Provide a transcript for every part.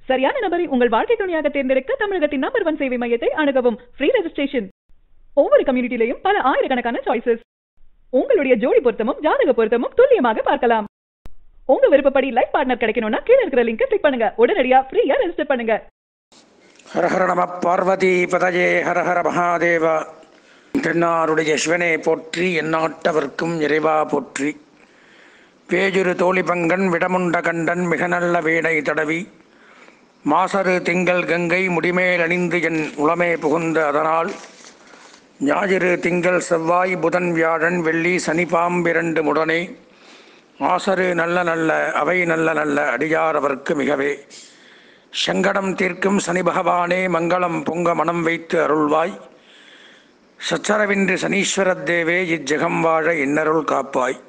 சரியான நபரை உங்கள் வாழ்க்கை துணையாக தேர்ந்தெடுக்க தமிழகத்தின் நம்பர் ஒன் சேவை மையத்தை அணுகவும் ஃப்ரீ ரெஜிஸ்ட்ரேஷன் ஒவ்வொரு கம்யூனிட்டிலையும் பல ஆயிரக்கணக்கான சாய்ஸஸ் உங்களுடைய ஜோடி பொருத்தமும் ஜாதக பொருத்தமும் துல்லியமாக பார்க்கலாம் உங்க விருப்பப்படி லைஃப் பார்ட்னர் கிடைக்கணும்னா கீழ இருக்கிற லிங்கை கிளிக் பண்ணுங்க உடனடியா ஃப்ரீயா ரெஜிஸ்டர் பண்ணுங்க ஹர ஹர நம பார்வதி பதஜே ஹர ஹர மகாதேவா தென்னாருடைய சிவனே போற்றி எந்நாட்டவர்க்கும் இறைவா போற்றி பேஜுரு தோழிபங்கன் விடமுண்ட கண்டன் மிக நல்ல வீணை தடவி மாசரு திங்கள் கங்கை முடிமேல் அணிந்து என் உளமே புகுந்த அதனால் ஞாயிறு திங்கள் செவ்வாய் புதன் வியாழன் வெள்ளி சனி பாம்பிரண்டு முடனே ஆசரு நல்ல நல்ல அவை நல்ல நல்ல அடியார் அவர்க்கு மிகவே சங்கடம் தீர்க்கும் சனி பகவானே மங்களம் பொங்க மனம் வைத்து அருள்வாய் சச்சரவின்றி சனீஸ்வரத் தேவே இஜ்ஜகம் வாழ இன்னருள் காப்பாய்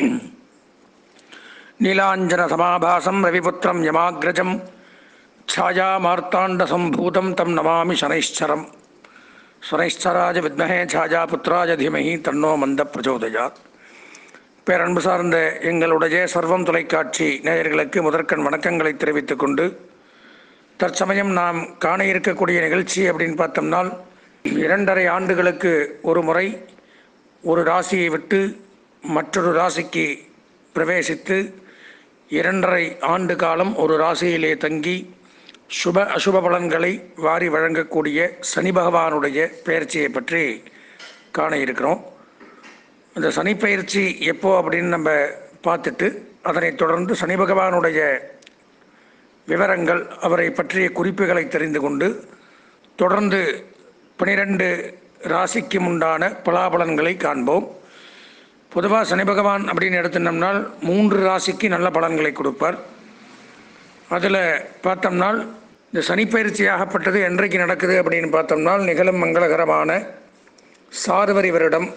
நீலாஞ்சன சமாபாசம் ரவிபுத்திரம் யமாகிரஜம் ಛಾಯಾ மார்த்தாண்ட சம்பூதம் தம் நமாமி சனைಶ್ಚரம் சனைಶ್ಚராஜ வித்மஹே ಛಾಯಾ புத்திராஜ தீமஹி தன்னோ மந்த பிரச்சோதயாத் பேரன்பு சார்ந்த எங்களுடைய சர்வம் தொலைக்காட்சி நேயர்களுக்கு முதற்கண் வணக்கங்களை தெரிவித்துக் கொண்டு தற்சமயம் நாம் காண இருக்கக்கூடிய நிகழ்ச்சி அப்படின்னு பார்த்தோம்னால் இரண்டரை ஆண்டுகளுக்கு ஒரு முறை ஒரு ராசியை விட்டு மற்றொரு ராசிக்கு பிரவேசித்து இரண்டரை ஆண்டு காலம் ஒரு ராசியிலே தங்கி சுப அசுப பலன்களை வாரி வழங்கக்கூடிய சனி பகவானுடைய பெயர்ச்சியை பற்றி காண இருக்கிறோம் இந்த சனி பயிற்சி எப்போ அப்படின்னு நம்ம பார்த்துட்டு அதனைத் தொடர்ந்து சனி பகவானுடைய விவரங்கள் அவரை பற்றிய குறிப்புகளை தெரிந்து கொண்டு தொடர்ந்து பனிரெண்டு ராசிக்கும் உண்டான பலாபலன்களை காண்போம் பொதுவாக சனி பகவான் அப்படின்னு எடுத்துட்டோம்னால் மூன்று ராசிக்கு நல்ல பலன்களை கொடுப்பார் அதில் பார்த்தோம்னால் இந்த சனிப்பயிற்சியாகப்பட்டது என்றைக்கு நடக்குது அப்படின்னு பார்த்தோம்னால் நிகழும் மங்களகரமான சார்வரி வருடம்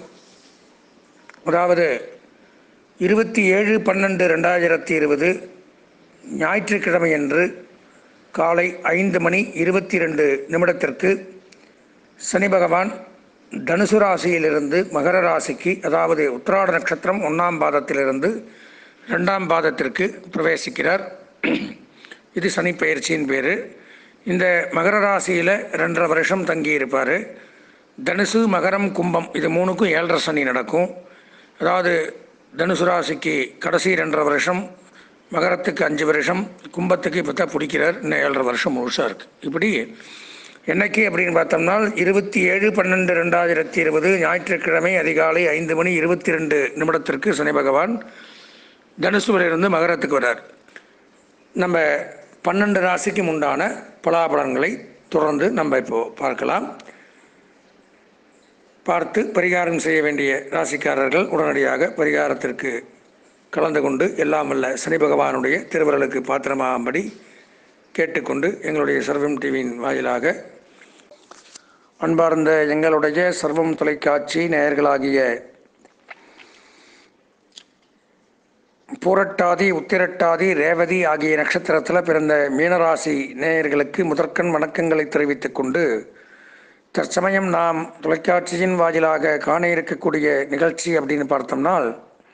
அதாவது இருபத்தி ஏழு பன்னெண்டு ரெண்டாயிரத்தி இருபது ஞாயிற்றுக்கிழமையன்று காலை ஐந்து மணி இருபத்தி ரெண்டு நிமிடத்திற்கு சனி பகவான் தனுசு ராசியிலிருந்து மகர ராசிக்கு அதாவது உத்திராட நட்சத்திரம் ஒன்றாம் பாதத்திலிருந்து ரெண்டாம் பாதத்திற்கு பிரவேசிக்கிறார் இது சனி பயிற்சியின் பேர் இந்த மகர ராசியில் ரெண்டரை வருஷம் தங்கியிருப்பார் தனுசு மகரம் கும்பம் இது மூணுக்கும் ஏழரை சனி நடக்கும் அதாவது தனுசு ராசிக்கு கடைசி ரெண்டரை வருஷம் மகரத்துக்கு அஞ்சு வருஷம் கும்பத்துக்கு இப்போ தான் பிடிக்கிறார் இன்னும் ஏழரை வருஷம் முழுசாக இருக்குது இப்படி என்னைக்கு அப்படின்னு பார்த்தோம்னா இருபத்தி ஏழு பன்னெண்டு ரெண்டாயிரத்தி இருபது ஞாயிற்றுக்கிழமை அதிகாலை ஐந்து மணி இருபத்தி ரெண்டு நிமிடத்திற்கு சனி பகவான் தனுசுவிலிருந்து மகரத்துக்கு வரார் நம்ம பன்னெண்டு ராசிக்கும் உண்டான பலாபலன்களை தொடர்ந்து நம்ம இப்போது பார்க்கலாம் பார்த்து பரிகாரம் செய்ய வேண்டிய ராசிக்காரர்கள் உடனடியாக பரிகாரத்திற்கு கலந்து கொண்டு எல்லாம் வல்ல சனி பகவானுடைய திருவருளுக்கு பாத்திரமாகும்படி கேட்டுக்கொண்டு எங்களுடைய சர்வம் டிவியின் வாயிலாக அன்பார்ந்த எங்களுடைய சர்வம் தொலைக்காட்சி நேயர்களாகிய பூரட்டாதி உத்திரட்டாதி ரேவதி ஆகிய நட்சத்திரத்தில் பிறந்த மீனராசி நேயர்களுக்கு முதற்கண் வணக்கங்களை தெரிவித்துக் கொண்டு தற்சமயம் நாம் தொலைக்காட்சியின் வாயிலாக காண இருக்கக்கூடிய நிகழ்ச்சி அப்படின்னு பார்த்தோம்னால்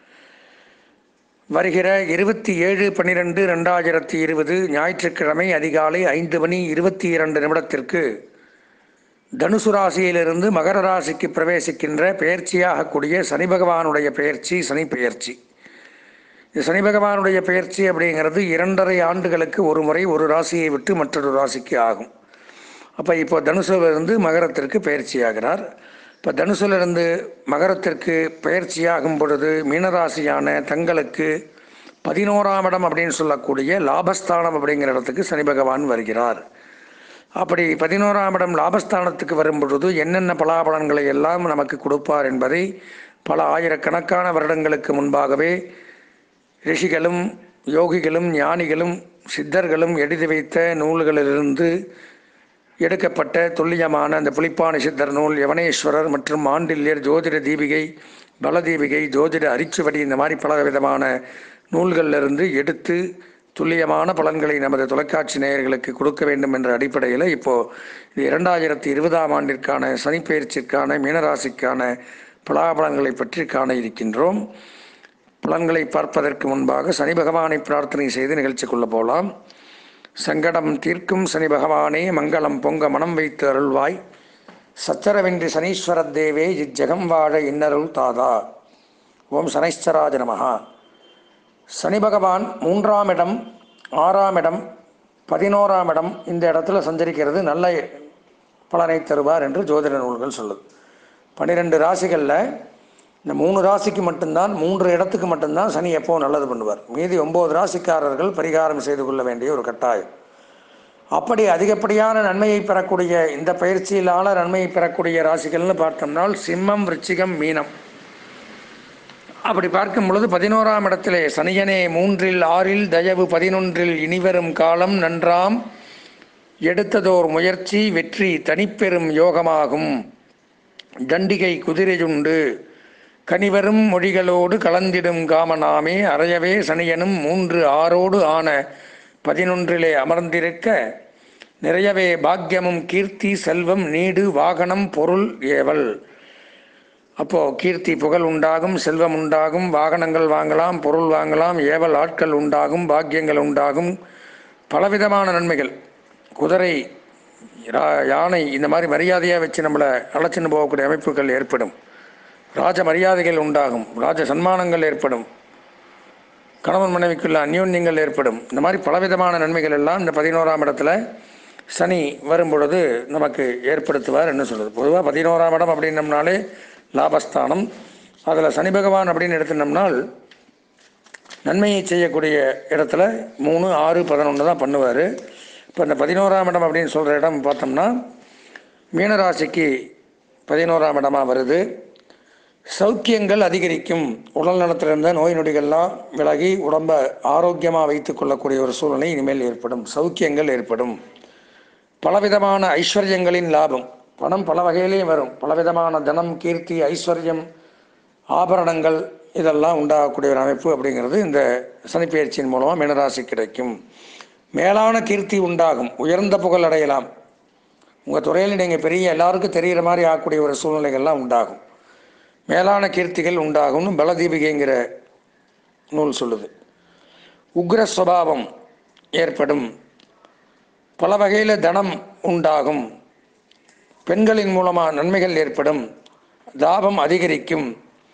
வருகிற இருபத்தி ஏழு பன்னிரெண்டு ரெண்டாயிரத்தி இருபது ஞாயிற்றுக்கிழமை அதிகாலை ஐந்து மணி இருபத்தி இரண்டு நிமிடத்திற்கு தனுசு ராசியிலிருந்து மகர ராசிக்கு பிரவேசிக்கின்ற பெயர்ச்சியாகக்கூடிய சனி பகவானுடைய பெயர்ச்சி சனி பெயர்ச்சி இந்த சனி பகவானுடைய பெயர்ச்சி அப்படிங்கிறது இரண்டரை ஆண்டுகளுக்கு ஒரு முறை ஒரு ராசியை விட்டு மற்றொரு ராசிக்கு ஆகும் அப்போ இப்போ தனுசுலிருந்து மகரத்திற்கு பயிற்சியாகிறார் இப்போ தனுசுலிருந்து மகரத்திற்கு பயிற்சியாகும் பொழுது மீனராசியான தங்களுக்கு பதினோராம் இடம் அப்படின்னு சொல்லக்கூடிய லாபஸ்தானம் அப்படிங்கிற இடத்துக்கு சனி பகவான் வருகிறார் அப்படி பதினோராம் இடம் லாபஸ்தானத்துக்கு வரும் பொழுது என்னென்ன பலாபலன்களை எல்லாம் நமக்கு கொடுப்பார் என்பதை பல ஆயிரக்கணக்கான வருடங்களுக்கு முன்பாகவே ரிஷிகளும் யோகிகளும் ஞானிகளும் சித்தர்களும் எழுதி வைத்த நூல்களிலிருந்து எடுக்கப்பட்ட துல்லியமான அந்த புலிப்பாணி சித்தர் நூல் யவனேஸ்வரர் மற்றும் ஆண்டில்யர் ஜோதிட தீபிகை பலதீபிகை ஜோதிட அரிச்சுவடி இந்த மாதிரி பல விதமான நூல்களிலிருந்து எடுத்து துல்லியமான பலன்களை நமது தொலைக்காட்சி நேயர்களுக்கு கொடுக்க வேண்டும் என்ற அடிப்படையில் இப்போது இது இரண்டாயிரத்தி இருபதாம் ஆண்டிற்கான சனிப்பெயர்ச்சிற்கான மீனராசிக்கான பலாபலன்களை பற்றி காண இருக்கின்றோம் பலன்களை பார்ப்பதற்கு முன்பாக சனி பகவானை பிரார்த்தனை செய்து நிகழ்ச்சிக்குள்ள போகலாம் சங்கடம் தீர்க்கும் சனி பகவானே மங்களம் பொங்க மனம் வைத்து அருள்வாய் சச்சரவின்றி சனீஸ்வரத் தேவே இஜ்ஜகம் வாழ இன்னருள் தாதா ஓம் சனைஸ்வராஜ நமஹா சனி பகவான் மூன்றாம் இடம் ஆறாம் இடம் பதினோராம் இடம் இந்த இடத்துல சஞ்சரிக்கிறது நல்ல பலனை தருவார் என்று ஜோதிட நூல்கள் சொல்லுது பன்னிரெண்டு ராசிகளில் இந்த மூணு ராசிக்கு மட்டும்தான் மூன்று இடத்துக்கு மட்டும்தான் சனி எப்போ நல்லது பண்ணுவார் மீதி ஒம்பது ராசிக்காரர்கள் பரிகாரம் செய்து கொள்ள வேண்டிய ஒரு கட்டாயம் அப்படி அதிகப்படியான நன்மையை பெறக்கூடிய இந்த பயிற்சியிலான நன்மையை பெறக்கூடிய ராசிகள்னு பார்த்தோம்னால் சிம்மம் விருச்சிகம் மீனம் அப்படி பார்க்கும் பொழுது பதினோராம் இடத்திலே சனியனே மூன்றில் ஆறில் தயவு பதினொன்றில் இனிவரும் காலம் நன்றாம் எடுத்ததோர் முயற்சி வெற்றி தனிப்பெரும் யோகமாகும் தண்டிகை குதிரையுண்டு கனிவரும் மொழிகளோடு கலந்திடும் காமனாமே அறையவே சனியனும் மூன்று ஆறோடு ஆன பதினொன்றிலே அமர்ந்திருக்க நிறையவே பாக்கியமும் கீர்த்தி செல்வம் நீடு வாகனம் பொருள் ஏவல் அப்போ கீர்த்தி புகழ் உண்டாகும் செல்வம் உண்டாகும் வாகனங்கள் வாங்கலாம் பொருள் வாங்கலாம் ஏவல் ஆட்கள் உண்டாகும் பாக்கியங்கள் உண்டாகும் பலவிதமான நன்மைகள் குதிரை ரா- யானை இந்த மாதிரி மரியாதையாக வச்சு நம்மளை அழைச்சின்னு போகக்கூடிய அமைப்புகள் ஏற்படும் ராஜ மரியாதைகள் உண்டாகும் ராஜ சன்மானங்கள் ஏற்படும் கணவன் மனைவிக்குள்ள அந்யோன்யங்கள் ஏற்படும் இந்த மாதிரி பலவிதமான நன்மைகள் எல்லாம் இந்த பதினோராம் இடத்துல சனி வரும் பொழுது நமக்கு ஏற்படுத்துவார் என்ன சொல்லுது பொதுவாக பதினோராம் இடம் அப்படின்னம்னாலே லாபஸ்தானம் அதில் சனி பகவான் அப்படின்னு எடுத்துனோம்னால் நன்மையை செய்யக்கூடிய இடத்துல மூணு ஆறு பதினொன்று தான் பண்ணுவார் இப்போ இந்த பதினோராம் இடம் அப்படின்னு சொல்கிற இடம் பார்த்தோம்னா மீனராசிக்கு பதினோராம் இடமாக வருது சௌக்கியங்கள் அதிகரிக்கும் உடல் நலத்தில் இருந்த நோய் நொடிகள்லாம் விலகி உடம்பை ஆரோக்கியமாக வைத்துக் கொள்ளக்கூடிய ஒரு சூழ்நிலை இனிமேல் ஏற்படும் சௌக்கியங்கள் ஏற்படும் பலவிதமான ஐஸ்வர்யங்களின் லாபம் பணம் பல வகையிலையும் வரும் பலவிதமான தனம் கீர்த்தி ஐஸ்வர்யம் ஆபரணங்கள் இதெல்லாம் உண்டாகக்கூடிய ஒரு அமைப்பு அப்படிங்கிறது இந்த சனிப்பெயர்ச்சியின் மூலமாக மீனராசி கிடைக்கும் மேலான கீர்த்தி உண்டாகும் உயர்ந்த புகழ் அடையலாம் உங்கள் துறையில் நீங்கள் பெரிய எல்லாருக்கும் தெரிகிற மாதிரி ஆகக்கூடிய ஒரு சூழ்நிலைகள்லாம் உண்டாகும் மேலான கீர்த்திகள் உண்டாகும்னு பலதீபிகைங்கிற நூல் சொல்லுது உக்ர சுபாவம் ஏற்படும் பல வகையில் தனம் உண்டாகும் பெண்களின் மூலமாக நன்மைகள் ஏற்படும் தாபம் அதிகரிக்கும்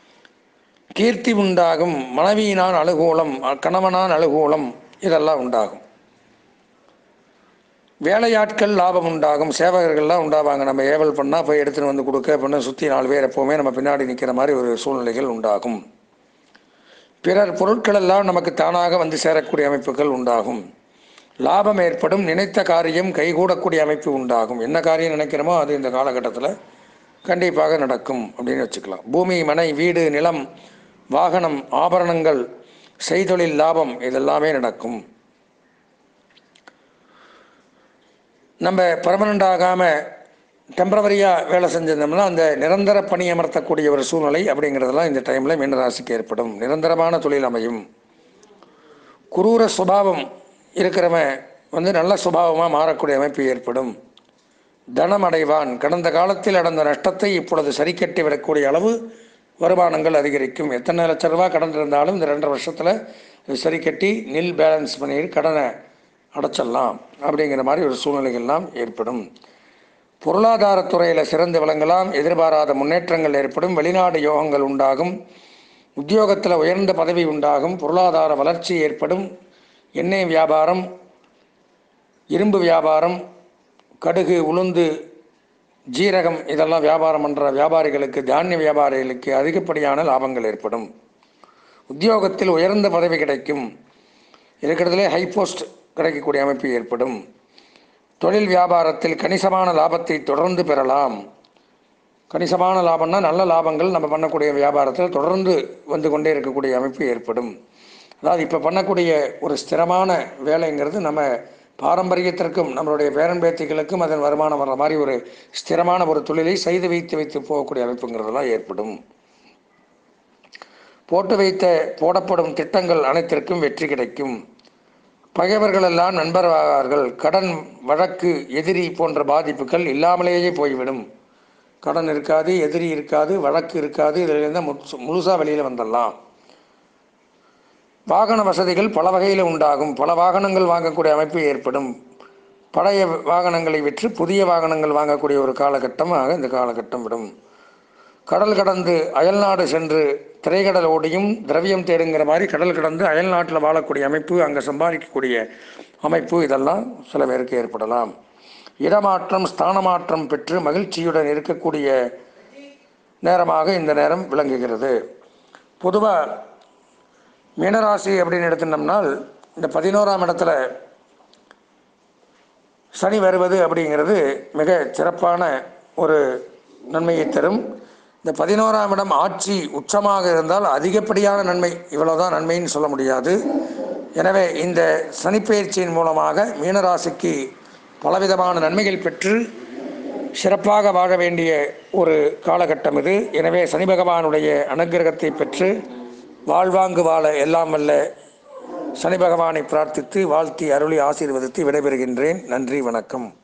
கீர்த்தி உண்டாகும் மனைவியினான் அனுகூலம் கணவனான் அனுகூலம் இதெல்லாம் உண்டாகும் வேலையாட்கள் லாபம் உண்டாகும் சேவகர்கள்லாம் உண்டாவாங்க நம்ம ஏவல் பண்ணால் போய் எடுத்துன்னு வந்து கொடுக்க பண்ண சுற்றி நாலு பேர் எப்போவுமே நம்ம பின்னாடி நிற்கிற மாதிரி ஒரு சூழ்நிலைகள் உண்டாகும் பிறர் பொருட்கள் எல்லாம் நமக்கு தானாக வந்து சேரக்கூடிய அமைப்புகள் உண்டாகும் லாபம் ஏற்படும் நினைத்த காரியம் கைகூடக்கூடிய அமைப்பு உண்டாகும் என்ன காரியம் நினைக்கிறோமோ அது இந்த காலகட்டத்தில் கண்டிப்பாக நடக்கும் அப்படின்னு வச்சுக்கலாம் பூமி மனை வீடு நிலம் வாகனம் ஆபரணங்கள் செய்தொழில் லாபம் இதெல்லாமே நடக்கும் நம்ம பர்மனண்ட் ஆகாமல் டெம்பரவரியாக வேலை செஞ்சிருந்தோம்னா அந்த நிரந்தர பணி அமர்த்தக்கூடிய ஒரு சூழ்நிலை அப்படிங்கிறதெல்லாம் இந்த டைமில் மீனராசிக்கு ஏற்படும் நிரந்தரமான தொழில் அமையும் குரூர சுபாவம் இருக்கிறவன் வந்து நல்ல சுபாவமாக மாறக்கூடிய அமைப்பு ஏற்படும் தனம் அடைவான் கடந்த காலத்தில் அடைந்த நஷ்டத்தை இப்பொழுது சரி கட்டி விடக்கூடிய அளவு வருமானங்கள் அதிகரிக்கும் எத்தனை லட்ச ரூபா கடன் இருந்தாலும் இந்த ரெண்டரை வருஷத்தில் அது சரி கட்டி நில் பேலன்ஸ் பண்ணி கடனை அடைச்சிடலாம் அப்படிங்கிற மாதிரி ஒரு சூழ்நிலைகள்லாம் ஏற்படும் பொருளாதாரத்துறையில் சிறந்து விளங்கலாம் எதிர்பாராத முன்னேற்றங்கள் ஏற்படும் வெளிநாடு யோகங்கள் உண்டாகும் உத்தியோகத்தில் உயர்ந்த பதவி உண்டாகும் பொருளாதார வளர்ச்சி ஏற்படும் எண்ணெய் வியாபாரம் இரும்பு வியாபாரம் கடுகு உளுந்து ஜீரகம் இதெல்லாம் வியாபாரம் பண்ணுற வியாபாரிகளுக்கு தானிய வியாபாரிகளுக்கு அதிகப்படியான லாபங்கள் ஏற்படும் உத்தியோகத்தில் உயர்ந்த பதவி கிடைக்கும் இருக்கிறதுலே ஹை போஸ்ட் கிடைக்கக்கூடிய அமைப்பு ஏற்படும் தொழில் வியாபாரத்தில் கணிசமான லாபத்தை தொடர்ந்து பெறலாம் கணிசமான லாபம்னா நல்ல லாபங்கள் நம்ம பண்ணக்கூடிய வியாபாரத்தில் தொடர்ந்து வந்து கொண்டே இருக்கக்கூடிய அமைப்பு ஏற்படும் அதாவது இப்போ பண்ணக்கூடிய ஒரு ஸ்திரமான வேலைங்கிறது நம்ம பாரம்பரியத்திற்கும் நம்மளுடைய பேரன் பேத்திகளுக்கும் அதன் வருமானம் வர்ற மாதிரி ஒரு ஸ்திரமான ஒரு தொழிலை செய்து வைத்து வைத்து போகக்கூடிய அமைப்புங்கிறதெல்லாம் ஏற்படும் போட்டு வைத்த போடப்படும் திட்டங்கள் அனைத்திற்கும் வெற்றி கிடைக்கும் பகைவர்கள் எல்லாம் நண்பராவார்கள் கடன் வழக்கு எதிரி போன்ற பாதிப்புகள் இல்லாமலேயே போய்விடும் கடன் இருக்காது எதிரி இருக்காது வழக்கு இருக்காது இதிலிருந்து முழுசாக வெளியில் வந்துடலாம் வாகன வசதிகள் பல வகையில் உண்டாகும் பல வாகனங்கள் வாங்கக்கூடிய அமைப்பு ஏற்படும் பழைய வாகனங்களை விற்று புதிய வாகனங்கள் வாங்கக்கூடிய ஒரு காலகட்டமாக இந்த காலகட்டம் விடும் கடல் கடந்து அயல்நாடு சென்று திரைக்கடல் ஓடியும் திரவியம் தேடுங்கிற மாதிரி கடல் கடந்து அயல்நாட்டில் வாழக்கூடிய அமைப்பு அங்கே சம்பாதிக்கக்கூடிய அமைப்பு இதெல்லாம் சில பேருக்கு ஏற்படலாம் இடமாற்றம் ஸ்தானமாற்றம் பெற்று மகிழ்ச்சியுடன் இருக்கக்கூடிய நேரமாக இந்த நேரம் விளங்குகிறது பொதுவாக மீனராசி அப்படின்னு எடுத்துட்டோம்னால் இந்த பதினோராம் இடத்துல சனி வருவது அப்படிங்கிறது மிக சிறப்பான ஒரு நன்மையை தரும் இந்த பதினோராம் இடம் ஆட்சி உச்சமாக இருந்தால் அதிகப்படியான நன்மை இவ்வளவுதான் நன்மைன்னு சொல்ல முடியாது எனவே இந்த சனிப்பெயர்ச்சியின் மூலமாக மீனராசிக்கு பலவிதமான நன்மைகள் பெற்று சிறப்பாக வாழ வேண்டிய ஒரு காலகட்டம் இது எனவே சனி பகவானுடைய அனுகிரகத்தை பெற்று வாழ்வாங்கு வாழ எல்லாம் வல்ல சனி பகவானை பிரார்த்தித்து வாழ்த்தி அருளி ஆசீர்வதித்து விடைபெறுகின்றேன் நன்றி வணக்கம்